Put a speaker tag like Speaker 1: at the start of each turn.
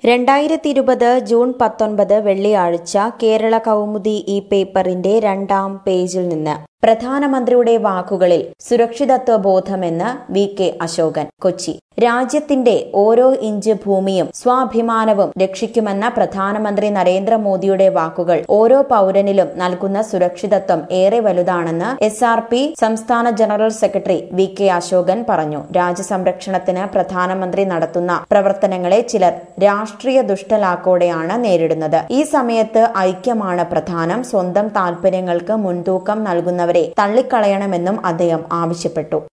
Speaker 1: രണ്ടായിരത്തി ഇരുപത് ജൂൺ പത്തൊൻപത് വെള്ളിയാഴ്ച കേരള കൗമുദി ഈ പേപ്പറിന്റെ രണ്ടാം പേജിൽ നിന്ന് പ്രധാനമന്ത്രിയുടെ വാക്കുകളിൽ സുരക്ഷിതത്വ ബോധമെന്ന് വി കെ അശോകൻ കൊച്ചി രാജ്യത്തിന്റെ ഓരോ ഇഞ്ച് ഭൂമിയും സ്വാഭിമാനവും രക്ഷിക്കുമെന്ന പ്രധാനമന്ത്രി നരേന്ദ്രമോദിയുടെ വാക്കുകൾ ഓരോ പൗരനിലും നൽകുന്ന സുരക്ഷിതത്വം ഏറെ വലുതാണെന്ന് എസ് ആർ പി സംസ്ഥാന general secretary V K Ashokan പറഞ്ഞു രാജ്യസംരക്ഷണത്തിന് പ്രധാനമന്ത്രി നടത്തുന്ന പ്രവർത്തനങ്ങളെ ചിലർ രാഷ്ട്രീയ ദുഷ്ടലാക്കോടെയാണ് നേരിടുന്നത് ഈ സമയത്ത് ഐക്യമാണ് പ്രധാനം സ്വന്തം താൽപര്യങ്ങൾക്ക് മുൻതൂക്കം നൽകുന്നവരെ തള്ളിക്കളയണമെന്നും അദ്ദേഹം ആവശ്യപ്പെട്ടു